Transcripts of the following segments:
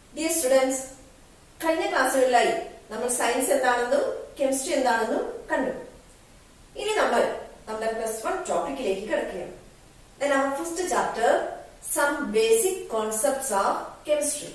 Dear students കഴിഞ്ഞ ക്ലാസ്സുകളിലായി നമ്മൾ science എന്താണെന്നും കെമിസ്ട്രി എന്താണെന്നും കണ്ടു ഇനി നമ്മൾ നമ്മുടെ പ്ലസ് വൺ ടോപ്പിക്കിലേക്ക് കിടക്കുകയാണ് Then our first chapter, some basic concepts of chemistry.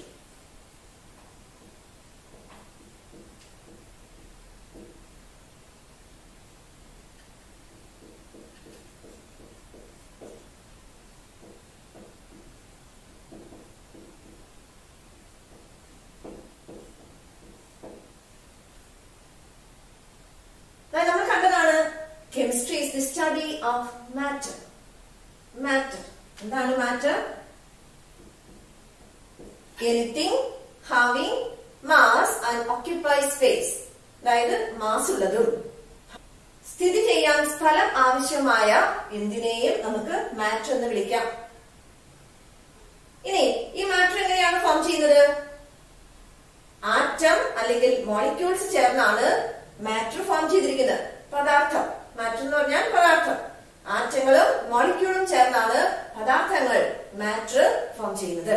അതായത് നമ്മൾ കണ്ടതാണ് chemistry is the study of matter matter എന്താണ് matter anything having mass and occupy space അതായത് മാസ് ഉള്ളതും സ്ഥിതി ചെയ്യാൻ സ്ഥലം ആവശ്യമായ എന്തിനേയും നമുക്ക് മാറ്റർ എന്ന് വിളിക്കാം ഇനി ഈ മാറ്റർ എങ്ങനെയാണ് ഫോം ചെയ്യുന്നത് ആറ്റം അല്ലെങ്കിൽ മോളിക്യൂൾസ് ചേർന്നാണ് മാറ്റർ ഫോം ചെയ്തിരിക്കുന്നത് പദാർത്ഥം മാറ്റർ എന്ന് പറഞ്ഞാൽ പദാർത്ഥം ആറ്റങ്ങളും മോളിക്യൂളും ചേർന്നാണ് പദാർത്ഥങ്ങൾ മാറ്റർ ഫോം ചെയ്യുന്നത്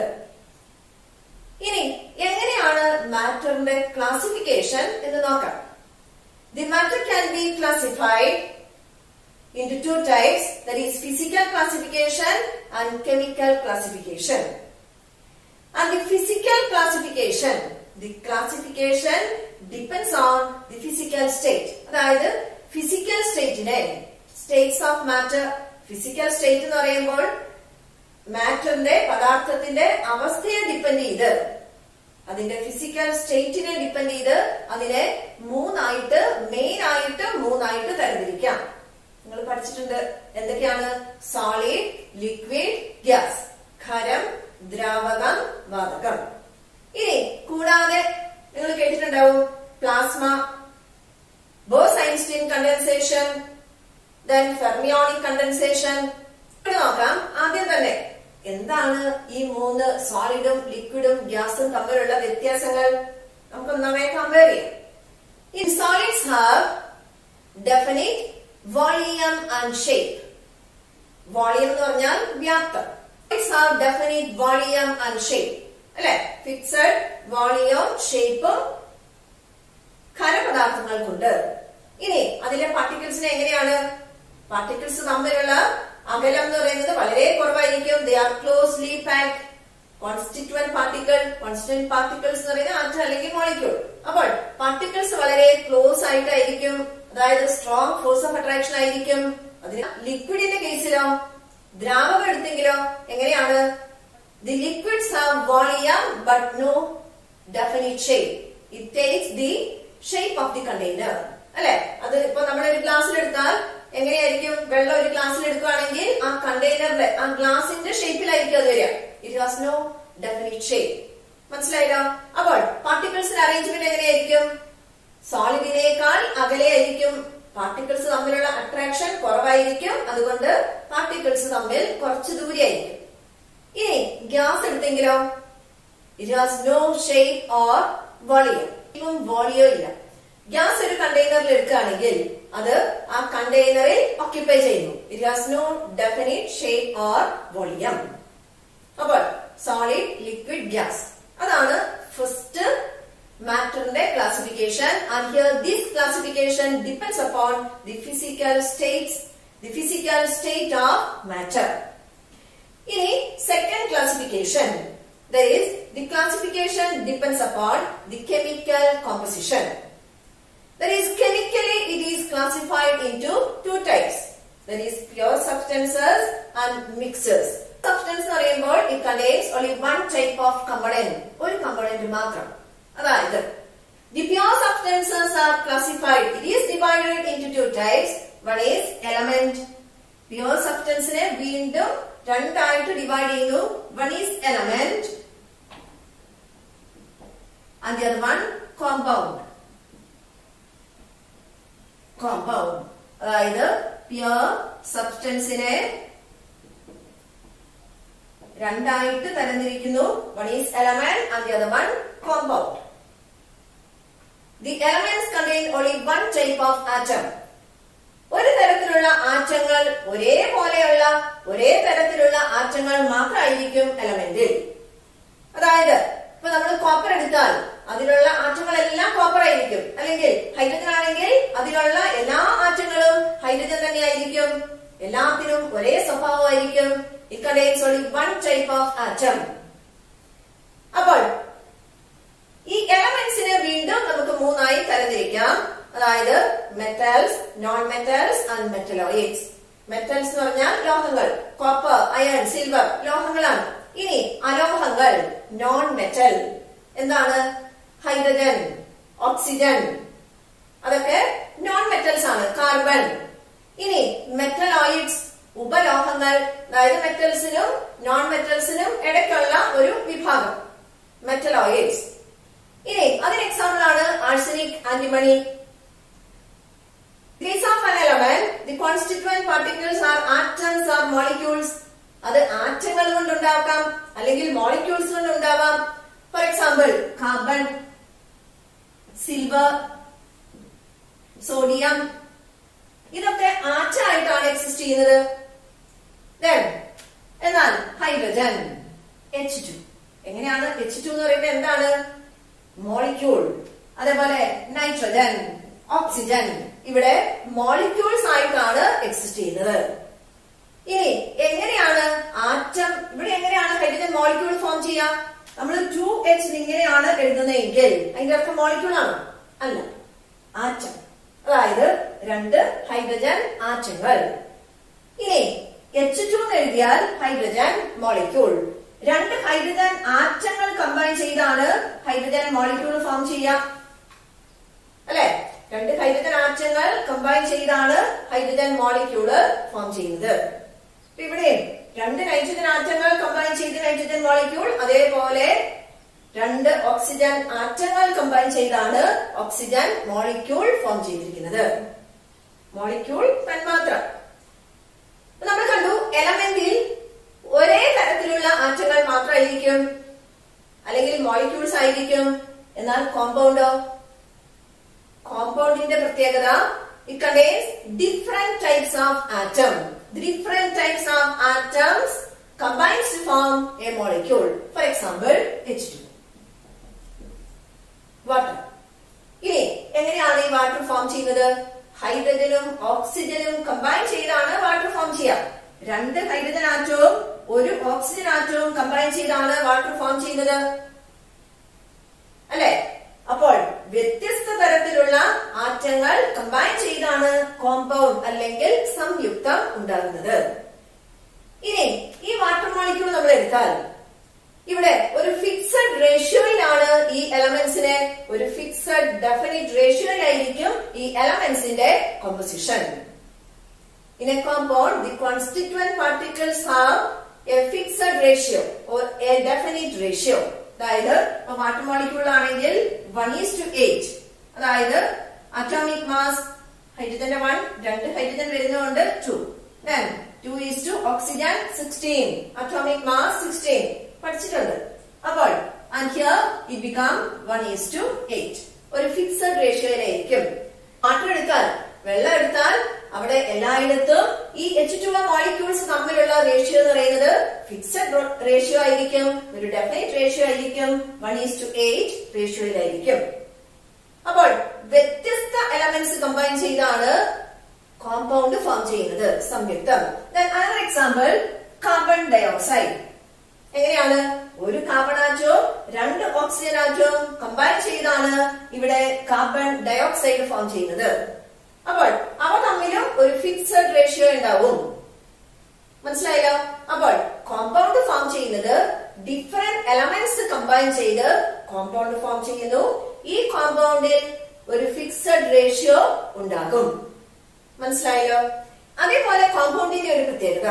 ഇനി എങ്ങനെയാണ് മാറ്ററിന്റെ ക്ലാസിഫിക്കേഷൻ എന്ന് നോക്കാം the matter can be classified into two types that is physical classification and chemical classification and the physical classification the classification depends on the physical state അതായത് ഫിസിക്കൽ സ്റ്റേറ്റിനെ states of matter physical state എന്ന് പറയുമ്പോൾ മാറ്ററിന്റെ പദാർത്ഥത്തിന്റെ അവസ്ഥയെ depend ചെയ്ത് അതിന്റെ physical സ്റ്റേറ്റിനെ depend ചെയ്ത് അതിനെ മൂന്നായിട്ട് മെയിൻ ആയിട്ട് മൂന്നായിട്ട് തരംതിരിക്കാം നിങ്ങൾ പഠിച്ചിട്ടുണ്ട് എന്തൊക്കെയാണ് സോളിഡ് ലിക്വിഡ് ഗ്യാസ് ഖരം ദ്രാവകം വാതകം ഇനി കൂടാതെ നിങ്ങൾ കേട്ടിട്ടുണ്ടാവും plasma Bose Einstein condensation then fermionic condensation ഇവിടെ നോക്കാം ആദ്യം തന്നെ എന്താണ് ഈ മൂന്ന് സോളിഡും ലിക്വിഡും ഗ്യാസും തമ്മിലുള്ള വ്യത്യാസങ്ങൾ നമുക്ക് ഒന്നാമേ കമ്പയർ ചെയ്യാം ഈ solids have definite volume and shape volume എന്ന് പറഞ്ഞാൽ വ്യാപ്തം it's have definite volume and shape അല്ലെ ഫിക്സഡ് വോളിയം ഷേപ്പും ഖരപദാർത്ഥങ്ങൾക്കുണ്ട് ഇനി അതിലെ പാർട്ടിക്കിൾസിനെ എങ്ങനെയാണ് പാർട്ടിക്കിൾസ് തമ്മിലുള്ള അകലം എന്ന് പറയുന്നത് വളരെ കുറവായിരിക്കും they are closely packed constituent particle constituent particles എന്ന് പറയുന്നത് ആറ്റം അല്ലെങ്കിൽ മോളിക്യൂൾ അപ്പോൾ പാർട്ടിക്കിൾസ് വളരെ ക്ലോസ് ആയിട്ടായിരിക്കും അതായത് സ്ട്രോങ് ഫോഴ്സ് ഓഫ് അട്രാക്ഷൻ ആയിരിക്കും അതിന് ലിക്വിഡിന്റെ കേസിലോ ദ്രാവകം എടുത്തെങ്കിലോ എങ്ങനെയാണ് the liquids have volume but no definite shape it takes the shape of the container അല്ലെ അത് ഇപ്പൊ നമ്മളൊരു ഗ്ലാസ്സിൽ എടുത്താൽ എങ്ങനെയായിരിക്കും വെള്ളം ഒരു ഗ്ലാസ്സിൽ എടുക്കുകയാണെങ്കിൽ ആ കണ്ടെയ്നറിന്റെ ആ ഗ്ലാസിന്റെ ഷേപ്പിലായിരിക്കും അത് വരിക it has no definite shape മനസ്സിലായല്ലോ അപ്പോൾ പാർട്ടിക്കിൾസിന്റെ അറേഞ്ച്മെന്റ് എങ്ങനെയായിരിക്കും സോളിഡിനേക്കാൾ അകലെയായിരിക്കും പാർട്ടിക്കിൾസ് തമ്മിലുള്ള അട്രാക്ഷൻ കുറവായിരിക്കും അതുകൊണ്ട് പാർട്ടിക്കിൾസ് തമ്മിൽ കുറച്ച് ദൂരെയായിരിക്കും ഇനി ഗ്യാസ് എടുത്തെങ്കിലോ it has no shape or volume വോളിയോ ഇല്ല ഗ്യാസ് ഒരു കണ്ടെയ്നറിൽ എടുക്കുകയാണെങ്കിൽ അത് ആ കണ്ടെയ്നറിൽ ഓക്യുപ്പൈ ചെയ്യുന്നു it has no definite shape or volume അപ്പോൾ സോളിഡ് ലിക്വിഡ് ഗ്യാസ് അതാണ് ഫസ്റ്റ് മാറ്ററിന്റെ classification and here this classification depends upon the physical states the physical state of matter ഇനി second classification there is the classification depends upon the chemical composition That is chemically it is classified into two types. That is pure substances and mixtures. Substance എന്ന് പറയുമ്പോൾ it contains only one type of component. ഒരു component മാത്രം. അതായത് the pure substances are classified. It is divided into two types. One is element. Pure substance നെ വീണ്ടും രണ്ടായിട്ട് divide ചെയ്യുന്നു. One is element and the other one compound. Compound അതായത് pure സബ്സ്റ്റൻസിനെ രണ്ടായിട്ട് തരംതിരിക്കുന്നു one is element and the other one compound the elements contain only one type of atom ഒരു തരത്തിലുള്ള ആറ്റങ്ങൾ ഒരേപോലെയുള്ള ഒരേ തരത്തിലുള്ള ആറ്റങ്ങൾ മാത്രമായിരിക്കും എലമെന്റിൽ അതായത് ഇപ്പൊ നമ്മൾ എടുത്താൽ അതിലുള്ള ആറ്റങ്ങളെല്ലാം കോപ്പർ ആയിരിക്കും അല്ലെങ്കിൽ ഹൈഡ്രജൻ ആണെങ്കിൽ അതിലുള്ള എല്ലാ ആറ്റങ്ങളും ഹൈഡ്രജൻ തന്നെയായിരിക്കും എല്ലാത്തിനും ഒരേ സ്വഭാവമായിരിക്കും it contains only one type of atom അപ്പോൾ ഈ എലമെന്റ്സിനെ വീണ്ടും നമുക്ക് മൂന്നായി തരംതിരിക്കാം അതായത് metals non metals and metalloids metals എന്ന് പറഞ്ഞാൽ ലോഹങ്ങൾ കോപ്പർ അയൺ സിൽവർ ലോഹങ്ങളാണ് ഇനി അലോഹങ്ങൾ നോൺ മെറ്റൽ എന്താണ് ഹൈഡ്രജൻ ഓക്സിജൻ അതൊക്കെ നോൺ മെറ്റൽസ് ആണ് കാർബൺ ഇനി മെറ്റലോയിഡ്സ് ഉപലോഹങ്ങൾ അതായത് മെറ്റൽസിനും നോൺ മെറ്റൽസിനും ഇടയ്ക്കുള്ള ഒരു വിഭാഗം മെറ്റലോയിഡ്സ് ഇനി അതിന് എക്സാമ്പിൾ ആണ് arsenic antimony Case of an element, the constituent particles are atoms or molecules. അത് ആറ്റങ്ങൾ കൊണ്ടുണ്ടാക്കാം അല്ലെങ്കിൽ മോളിക്യൂൾസ് കൊണ്ടുണ്ടാവാം for example carbon silver sodium ഇതൊക്കെ ആറ്റമായിട്ടാണ് എക്സിസ്റ്റ് ചെയ്യുന്നത് Then, എന്നാൽ ഹൈഡ്രജൻ എച്ച് ടു എങ്ങനെയാണ് എച്ച് ടു എന്ന് പറയുന്നത് എന്താണ് മോളിക്യൂൾ അതേപോലെ നൈട്രജൻ ഓക്സിജൻ ഇവിടെ മോളിക്യൂൾസ് ആയിട്ടാണ് എക്സിസ്റ്റ് ചെയ്യുന്നത് ഇനി എങ്ങനെയാണ് ആറ്റം ഇവിടെ എങ്ങനെയാണ് ഹൈഡ്രജൻ മോളിക്യൂൾ ഫോം ചെയ്യുക നമ്മൾ ടു എച്ച് ഇങ്ങനെയാണ് എഴുതുന്നതെങ്കിൽ അതിന്റെ അർത്ഥം മോളിക്യൂൾ ആണ് അല്ല ആറ്റം അതായത് രണ്ട് ഹൈഡ്രജൻ ആറ്റങ്ങൾ ഇനി എച്ച് ടു എന്ന് എഴുതിയാൽ ഹൈഡ്രജൻ മോളിക്യൂൾ രണ്ട് ഹൈഡ്രജൻ ആറ്റങ്ങൾ കമ്പൈൻ ചെയ്താണ് ഹൈഡ്രജൻ മോളിക്യൂൾ ഫോം ചെയ്യുക അല്ലെ രണ്ട് ഹൈഡ്രജൻ ആറ്റങ്ങൾ കമ്പൈൻ ചെയ്താണ് ഹൈഡ്രജൻ മോളിക്യൂള് ഫോം ചെയ്യുന്നത് അപ്പൊ ഇവിടെ രണ്ട് നൈട്രജൻ ആറ്റങ്ങൾ കമ്പൈൻ ചെയ്ത് നൈട്രജൻ മോളിക്യൂൾ അതേപോലെ രണ്ട് ഓക്സിജൻ ആറ്റങ്ങൾ കമ്പൈൻ ചെയ്താണ് ഓക്സിജൻ മോളിക്യൂൾ ഫോം ചെയ്തിരിക്കുന്നത് മോളിക്യൂൾ തന്മാത്ര അപ്പൊ നമ്മൾ കണ്ടു എലമെന്റിൽ ഒരേ തരത്തിലുള്ള ആറ്റങ്ങൾ മാത്രമായിരിക്കും അല്ലെങ്കിൽ മോളിക്യൂൾസ് ആയിരിക്കും എന്നാൽ കോമ്പൗണ്ടോ കോമ്പൗണ്ടിന്റെ പ്രത്യേകത it contains different types of atom different types of atoms combines to form a molecule for example H2 water ഇനി എങ്ങനെയാണ് ഈ വാട്ടർ ഫോം ചെയ്യുന്നത് ഹൈഡ്രജനും ഓക്സിജനും കമ്പൈൻ ചെയ്താണ് വാട്ടർ ഫോം ചെയ്യുക രണ്ട് ഹൈഡ്രജൻ ആറ്റവും ഒരു ഓക്സിജൻ ആറ്റവും കമ്പൈൻ ചെയ്താണ് വാട്ടർ ഫോം ചെയ്യുന്നത് അല്ലെ അപ്പോൾ വ്യത്യസ്ത തരത്തിലുള്ള ആറ്റങ്ങൾ കമ്പൈൻ ചെയ്താണ് കോമ്പൗണ്ട് അല്ലെങ്കിൽ സംയുക്തം ഉണ്ടാകുന്നത് ഇനി ഈ വാട്ടർ മോളിക്യൂൾ നമ്മൾ എടുത്താൽ ഇവിടെ ഒരു ഫിക്സഡ് റേഷ്യോയിലാണ് ഈ എലമെന്റ്സിനെ ഒരു ഫിക്സഡ് ഡെഫിനിറ്റ് റേഷ്യോയിലായിരിക്കും ഈ എലമെന്റ്സിന്റെ composition in a compound the constituent particles have a fixed ratio or a definite ratio അതായത് വാട്ടർ മോളിക്യൂൾ ആണെങ്കിൽ വൺ ഈസ് ടു എയ്റ്റ് അതായത് അറ്റോമിക് മാസ് ഹൈഡ്രജന്റെ വൺ രണ്ട് ഹൈഡ്രജൻ വരുന്നതുകൊണ്ട് two then two is two oxygen sixteen atomic mass sixteen പഠിച്ചിട്ടുണ്ട് അപ്പോൾ and here it become one is to eight ഒരു fixed റേഷ്യോയിലായിരിക്കും വാട്ടർ എടുത്താൽ വെള്ളം എടുത്താൽ അവിടെ എല്ലായിടത്തും ഈ എച്ച് ടു മോളിക്യൂൾസ് തമ്മിലുള്ള റേഷ്യോ എന്ന് പറയുന്നത് ഫിക്സഡ് റേഷ്യോ ആയിരിക്കും ഒരു ഡെഫിനറ്റ് റേഷ്യോ ആയിരിക്കും വൺ ഈസ് ടു എയ്റ്റ് റേഷ്യോയിലായിരിക്കും അപ്പോൾ വ്യത്യസ്ത എലമെന്റ്സ് കമ്പൈൻ ചെയ്താണ് കോമ്പൗണ്ട് ഫോം ചെയ്യുന്നത് സംയുക്തം അനദർ എക്സാമ്പിൾ കാർബൺ ഡയോക്സൈഡ് എങ്ങനെയാണ് ഒരു കാർബൺ ആറ്റവും രണ്ട് ഓക്സിജൻ ആറ്റവും കമ്പൈൻ ചെയ്താണ് ഇവിടെ കാർബൺ ഡയോക്സൈഡ് ഫോം ചെയ്യുന്നത് അപ്പോൾ അവ തമ്മിലും ഒരു ഫിക്സഡ് റേഷ്യോ ഉണ്ടാവും മനസ്സിലായല്ലോ അപ്പോൾ കോമ്പൗണ്ട് ഫോം ചെയ്യുന്നത് ഡിഫറെന്റ് എലമെന്റ്സ് കമ്പൈൻ ചെയ്ത് കോമ്പൗണ്ട് ഫോം ചെയ്യുന്നു ഈ കോമ്പൗണ്ടിൽ ഒരു ഫിക്സഡ് റേഷ്യോ ഉണ്ടാകും മനസ്സിലായല്ലോ അതേപോലെ കോമ്പൗണ്ടിന്റെ ഒരു പ്രത്യേകത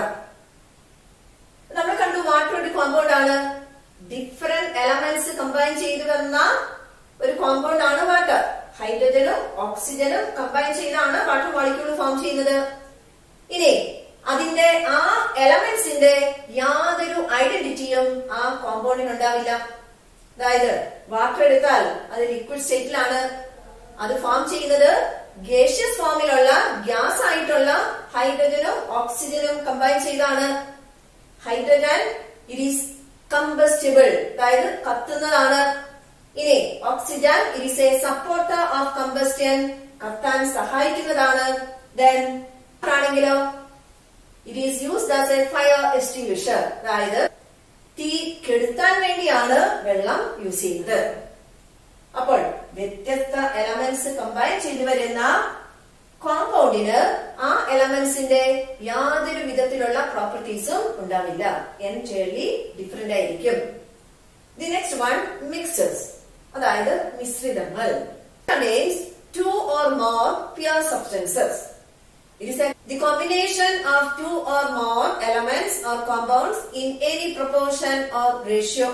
നമ്മൾ കണ്ടു വാട്ടർ ഒരു കോമ്പൗണ്ട് ആണ് ഡിഫറെന്റ് എലമെന്റ്സ് കമ്പൈൻ ചെയ്ത് വന്ന ഒരു കോമ്പൗണ്ട് ആണ് വാട്ടർ ഹൈഡ്രജനും ഓക്സിജനും കമ്പൈൻ ചെയ്താണ് വാട്ടർ മോളിക്യൂൾ ഫോം ചെയ്യുന്നത് ഇനി അതിന്റെ ആ എലമെന്റ്സിന്റെ യാതൊരു ഐഡന്റിറ്റിയും ആ കോമ്പൗണ്ടിന് ഉണ്ടാവില്ല അതായത് വാട്ടർ എടുത്താൽ അത് ലിക്വിഡ് സ്റ്റേറ്റിലാണ് അത് ഫോം ചെയ്യുന്നത് ഗേഷ്യസ് ഫോമിലുള്ള ഗ്യാസ് ആയിട്ടുള്ള ഹൈഡ്രജനും ഓക്സിജനും കമ്പൈൻ ചെയ്താണ് ഹൈഡ്രജൻ ഇറ്റ് ഈസ് കമ്പസ്റ്റബിൾ അതായത് കത്തുന്നതാണ് ഇനി oxygen it is a supporter of combustion കത്താൻ സഹായിക്കുന്നതാണ് ദെൻ ആണെങ്കിലോ it is used as a fire extinguisher അതായത് തീ കെടുത്താൻ വേണ്ടിയാണ് വെള്ളം യൂസ് ചെയ്യുന്നത് അപ്പോൾ വ്യത്യസ്ത എലമെന്റ്സ് കമ്പൈൻ ചെയ്തു വരുന്ന കോമ്പൗണ്ടിന് ആ എലമെന്റ്സിന്റെ യാതൊരു വിധത്തിലുള്ള പ്രോപ്പർട്ടീസും ഉണ്ടാവില്ല എൻറ്റയർലി ഡിഫറെന്റ് ആയിരിക്കും ദി നെക്സ്റ്റ് വൺ മിക്സേഴ്സ് അതായത് മിശ്രിതങ്ങൾ contains two or more pure substances. It is a, the combination of two or more elements or compounds in any proportion or ratio.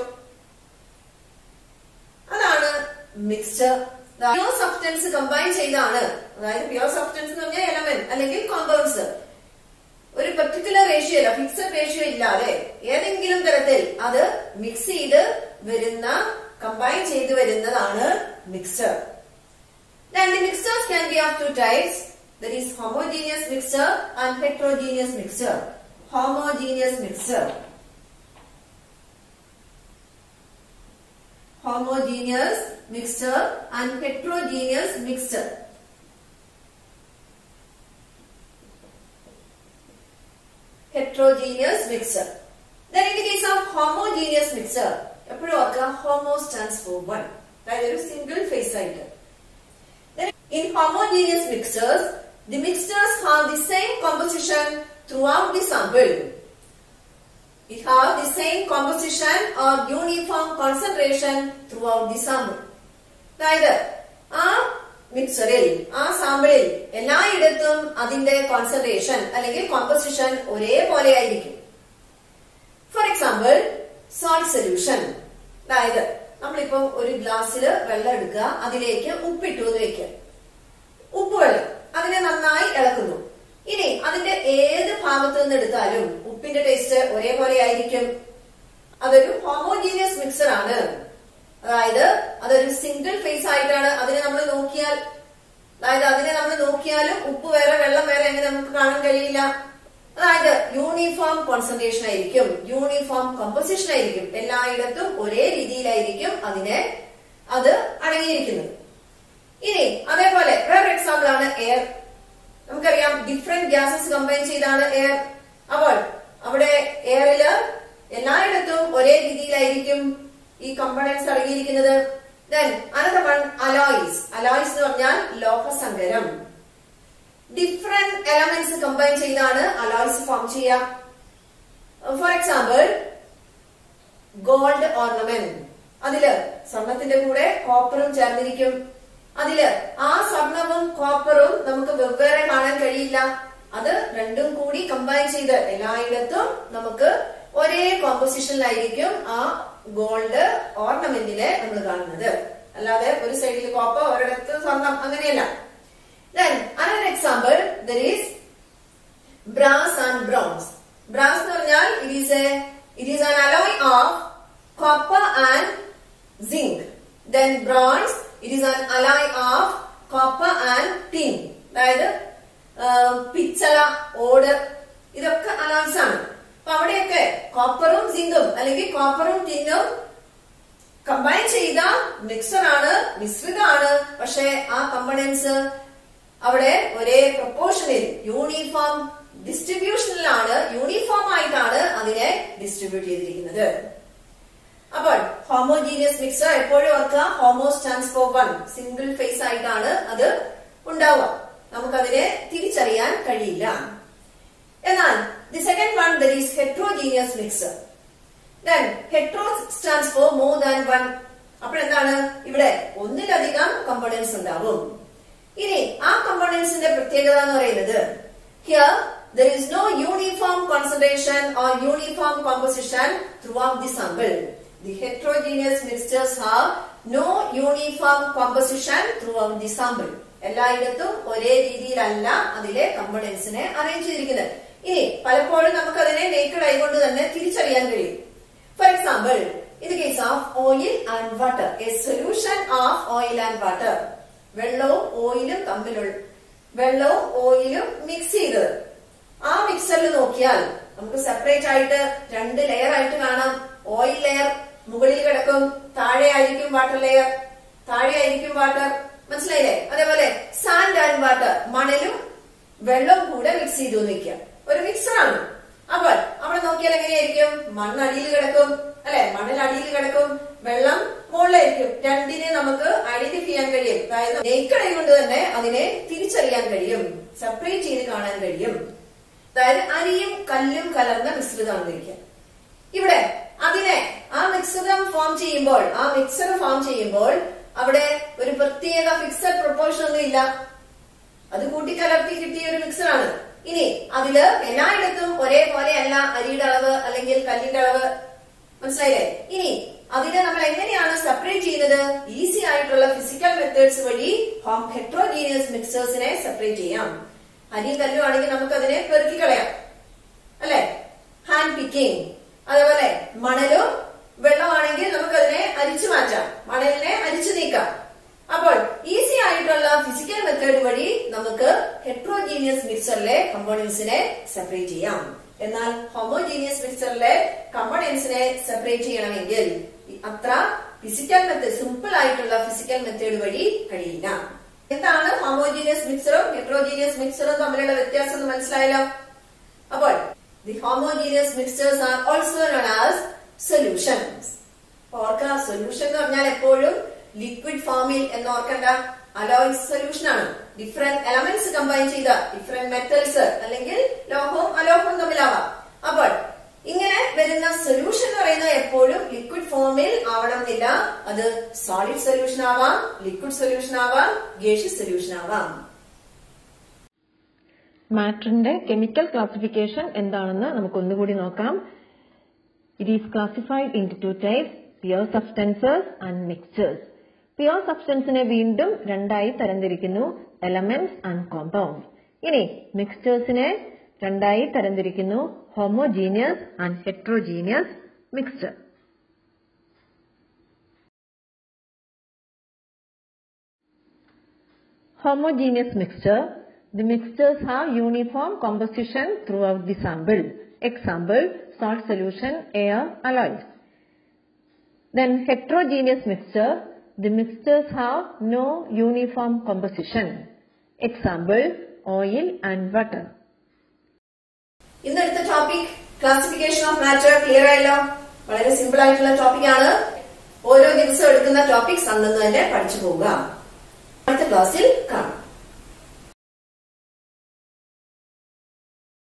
അതാണ് മിക്സ്ചർ പ്യൂർ സബ്സ്റ്റൻസ് കമ്പൈൻ ചെയ്താണ് അതായത് pure substance എന്ന് പറഞ്ഞാൽ element അല്ലെങ്കിൽ compounds ഒരു particular ratio അല്ല fixed ratio ഇല്ലാതെ ഏതെങ്കിലും തരത്തിൽ അത് മിക്സ് ചെയ്ത് വരുന്ന കമ്പൈൻ ചെയ്ത് വരുന്നതാണ് mixture Then the mixtures can be of two types. That is homogeneous mixture and heterogeneous mixture. Homogeneous mixture. Homogeneous mixture and heterogeneous mixture. Heterogeneous mixture. Then in the case of homogeneous mixture, എപ്പോഴും ഓർക്കുക homo stands for one അതായത് ഒരു single phase ആയിട്ട് Then in homogeneous mixtures, the mixtures have the same composition throughout the sample. It have the same composition or uniform concentration throughout the sample. അതായത് ആ മിക്സറിൽ ആ സാമ്പിളിൽ എല്ലായിടത്തും അതിന്റെ കോൺസെൻട്രേഷൻ അല്ലെങ്കിൽ കോമ്പസിഷൻ ഒരേപോലെ ആയിരിക്കും ഫോർ എക്സാമ്പിൾ സോൾട്ട് സൊല്യൂഷൻ അതായത് നമ്മളിപ്പോ ഒരു ഗ്ലാസ്സിൽ വെള്ളം എടുക്കുക അതിലേക്ക് ഉപ്പിട്ടു എന്ന് വെക്കുക ഉപ്പ് വെള്ളം അതിനെ നന്നായി ഇളക്കുന്നു ഇനി അതിന്റെ ഏത് ഭാഗത്തു നിന്ന് എടുത്താലും ഉപ്പിന്റെ ടേസ്റ്റ് ഒരേപോലെ ആയിരിക്കും അതൊരു ഹോമോജീനിയസ് മിക്സർ ആണ് അതായത് അതൊരു സിംഗിൾ ഫേസ് ആയിട്ടാണ് അതിനെ നമ്മൾ നോക്കിയാൽ അതായത് അതിനെ നമ്മൾ നോക്കിയാലും ഉപ്പ് വേറെ വെള്ളം വേറെ എങ്ങനെ നമുക്ക് കാണാൻ കഴിയില്ല അതായത് യൂണിഫോം കോൺസെൻട്രേഷൻ ആയിരിക്കും യൂണിഫോം കമ്പോസിഷൻ ആയിരിക്കും എല്ലായിടത്തും ഒരേ രീതിയിലായിരിക്കും അതിനെ അത് അടങ്ങിയിരിക്കുന്നത് ഇനി അതേപോലെ വേറെ എക്സാമ്പിൾ ആണ് എയർ നമുക്കറിയാം ഡിഫറെന്റ് ഗ്യാസസ് കമ്പൈൻ ചെയ്താണ് എയർ അപ്പോൾ അവിടെ എയറില് എല്ലായിടത്തും ഒരേ രീതിയിലായിരിക്കും ഈ കമ്പണൻസ് അടങ്ങിയിരിക്കുന്നത് then another one alloys alloys എന്ന് പറഞ്ഞാൽ ലോഹസങ്കരം ഡിഫറെന്റ് എലമെന്റ്സ് കമ്പൈൻ ചെയ്താണ് അലോയ്സ് ഫോം ചെയ്യാം ഫോർ എക്സാമ്പിൾ ഗോൾഡ് ഓർണമെന്റ് അതില് സ്വർണത്തിന്റെ കൂടെ കോപ്പറും ചേർന്നിരിക്കും അതില് ആ സ്വർണവും കോപ്പറും നമുക്ക് വെവ്വേറെ കാണാൻ കഴിയില്ല അത് രണ്ടും കൂടി കമ്പൈൻ ചെയ്ത് എല്ലായിടത്തും നമുക്ക് ഒരേ കോമ്പോസിഷനിലായിരിക്കും ആ ഗോൾഡ് ഓർണമെന്റിനെ നമ്മൾ കാണുന്നത് അല്ലാതെ ഒരു സൈഡിൽ കോപ്പർ ഒരിടത്ത് സ്വർണം അങ്ങനെയല്ല Then another example there is brass and bronze. Brass എന്ന് പറഞ്ഞാൽ it is a it is an alloy of copper and zinc. Then bronze it is an alloy of copper and tin. അതായത് പിച്ചള ഓട് ഇതൊക്കെ alloys ആണ് അപ്പൊ അവിടെയൊക്കെ കോപ്പറും സിങ്കും അല്ലെങ്കിൽ കോപ്പറും ടിന്നും കമ്പൈൻ ചെയ്ത മിക്സർ ആണ് മിശ്രിതമാണ് പക്ഷെ ആ കമ്പണൻസ് അവിടെ ഒരേ പ്രൊപ്പോർഷനിൽ യൂണിഫോം ഡിസ്ട്രിബ്യൂഷനിലാണ് യൂണിഫോം ആയിട്ടാണ് അതിനെ ഡിസ്ട്രിബ്യൂട്ട് ചെയ്തിരിക്കുന്നത് അപ്പോൾ ഹോമോജീനിയസ് മിക്സർ എപ്പോഴും ഓർക്കുക homo stands for one single phase ആയിട്ടാണ് അത് ഉണ്ടാവുക നമുക്കതിനെ തിരിച്ചറിയാൻ കഴിയില്ല എന്നാൽ the second one there is heterogeneous mixture then hetero stands for more than one അപ്പോൾ എന്താണ് ഇവിടെ ഒന്നിലധികം കമ്പോണൻസ് ഉണ്ടാവും ഇനി ആ കമ്പോണൻസിന്റെ പ്രത്യേകത എന്ന് പറയുന്നത് here there is no uniform concentration or uniform composition throughout the sample the heterogeneous mixtures have no uniform composition throughout the sample എല്ലായിടത്തും ഒരേ രീതിയിലല്ല അതിലെ കമ്പോണൻസിനെ അറേഞ്ച് ചെയ്തിരിക്കുന്നത് ഇനി പലപ്പോഴും നമുക്ക് അതിനെ നേക്കഡ് ആയിക്കൊണ്ട് തന്നെ തിരിച്ചറിയാൻ കഴിയും for example in the case of oil and water a solution of oil and water വെള്ളവും ഓയിലും തമ്മിലുള്ള വെള്ളവും ഓയിലും മിക്സ് ചെയ്തത് ആ മിക്സറിൽ നോക്കിയാൽ നമുക്ക് സെപ്പറേറ്റ് ആയിട്ട് രണ്ട് ലെയർ ആയിട്ട് കാണാം ഓയിൽ ലെയർ മുകളിൽ കിടക്കും താഴെ ആയിരിക്കും വാട്ടർ ലെയർ താഴെ ആയിരിക്കും വാട്ടർ മനസ്സിലായില്ലേ അതേപോലെ സാൻഡ് ആൻഡ് വാട്ടർ മണലും വെള്ളവും കൂടെ മിക്സ് ചെയ്തു നിൽക്കുക ഒരു മിക്സറാണ് അപ്പോൾ അവിടെ നോക്കിയാൽ എങ്ങനെയായിരിക്കും മണ്ണ് അടിയിൽ കിടക്കും അല്ലെ മണൽ അടിയിൽ കിടക്കും വെള്ളം മുകളിലായിരിക്കും രണ്ടിനെ നമുക്ക് ഐഡന്റിഫൈ ചെയ്യാൻ കഴിയും അതായത് നെയ്ക്കട കൊണ്ട് തന്നെ അതിനെ തിരിച്ചറിയാൻ കഴിയും സെപ്പറേറ്റ് ചെയ്ത് കാണാൻ കഴിയും അതായത് അരിയും കല്ലും കലർന്ന മിശ്രിതമാണെന്നിരിക്കുക ഇവിടെ അതിനെ ആ മിക്സറും ഫോം ചെയ്യുമ്പോൾ ആ മിക്സർ ഫോം ചെയ്യുമ്പോൾ അവിടെ ഒരു പ്രത്യേക ഫിക്സഡ് പ്രൊപ്പോർഷൻ ഒന്നും ഇല്ല അത് കൂട്ടിക്കലർത്തി കിട്ടിയ ഒരു മിക്സറാണ് ഇനി അതില് എല്ലായിടത്തും ഒരേപോലെ അല്ല അരിയുടെ അളവ് അല്ലെങ്കിൽ കല്ലിന്റെ അളവ് മനസ്സിലായില്ലേ ഇനി അതിനെ നമ്മൾ എങ്ങനെയാണ് സെപ്പറേറ്റ് ചെയ്യുന്നത് ഈസി ആയിട്ടുള്ള ഫിസിക്കൽ മെത്തേഡ്സ് വഴി ഹെട്രോജീനിയസ് മിക്സേഴ്സിനെ സെപ്പറേറ്റ് ചെയ്യാം അരിയും കല്ലും ആണെങ്കിൽ നമുക്ക് അതിനെ പെറുക്കി കളയാം അല്ലെ ഹാൻഡ് പിക്കിംഗ് അതേപോലെ മണലും വെള്ളമാണെങ്കിൽ നമുക്ക് അതിനെ അരിച്ചു മാറ്റാം മണലിനെ അരിച്ചു നീക്കാം അപ്പോൾ ഈസി ആയിട്ടുള്ള ഫിസിക്കൽ മെത്തേഡ് വഴി നമുക്ക് ഹെട്രോജീനിയസ് മിക്സറിലെ കമ്പോണൻസിനെ സെപ്പറേറ്റ് ചെയ്യാം എന്നാൽ ഹോമോജീനിയസ് മിക്സറിലെ കമ്പോണൻസിനെ സെപ്പറേറ്റ് ചെയ്യണമെങ്കിൽ അത്ര ഫിസിക്കൽ മെത്തേഡ് സിമ്പിൾ ആയിട്ടുള്ള ഫിസിക്കൽ മെത്തേഡ് വഴി കഴിയില്ല എന്താണ് ഹോമോജീനിയസ് മിക്സറും ഹെട്രോജീനിയസ് മിക്സറും തമ്മിലുള്ള വ്യത്യാസം എന്ന് മനസ്സിലായല്ലോ അപ്പോൾ the homogeneous mixtures are also known as solutions ഓർക്ക സൊല്യൂഷൻ എന്ന് പറഞ്ഞാൽ എപ്പോഴും ലിക്വിഡ് ഫോമിൽ എന്ന് ഓർക്കണ്ട അലോയ്സ് സൊല്യൂഷൻ ആണ് ഡിഫറെന്റ് എലമെന്റ്സ് കമ്പൈൻ ചെയ്ത ഡിഫറെന്റ് മെറ്റൽസ് അല്ലെങ്കിൽ ലോഹവും അലോഹവും തമ്മിലാവാം അപ്പോൾ ഇങ്ങനെ വരുന്ന സൊല്യൂഷൻ എന്ന് പറയുന്നത് എപ്പോഴും ലിക്വിഡ് ഫോമിൽ ആവണമെന്നില്ല അത് സോളിഡ് സൊല്യൂഷൻ ആവാം ലിക്വിഡ് സൊല്യൂഷൻ ആവാം ഗേഷ്യസ് സൊല്യൂഷൻ ആവാം മാറ്ററിന്റെ കെമിക്കൽ ക്ലാസിഫിക്കേഷൻ എന്താണെന്ന് നമുക്ക് ഒന്നുകൂടി നോക്കാം it is classified in two types pure substances and mixtures pure സബ്സ്റ്റൻസിനെ വീണ്ടും രണ്ടായി തരംതിരിക്കുന്നു എലമെന്റ്സ് ആൻഡ് കോമ്പൗണ്ട്സ് ഇനി മിക്സ്ചേഴ്സിനെ രണ്ടായി തരംതിരിക്കുന്നു homogeneous and heterogeneous mixture homogeneous mixture, the mixtures have uniform composition throughout the sample. Example, salt solution, air, alloys. Then heterogeneous mixture, the mixtures have no uniform composition. Example, oil and water. ഇന്നെടുത്ത topic classification of matter clear ആയല്ലോ വളരെ simple ആയിട്ടുള്ള topic ആണ് ഓരോ ദിവസം എടുക്കുന്ന topics അന്നു തന്നെ പഠിച്ചു പോവുക അടുത്ത ക്ലാസ്സിൽ കാണാം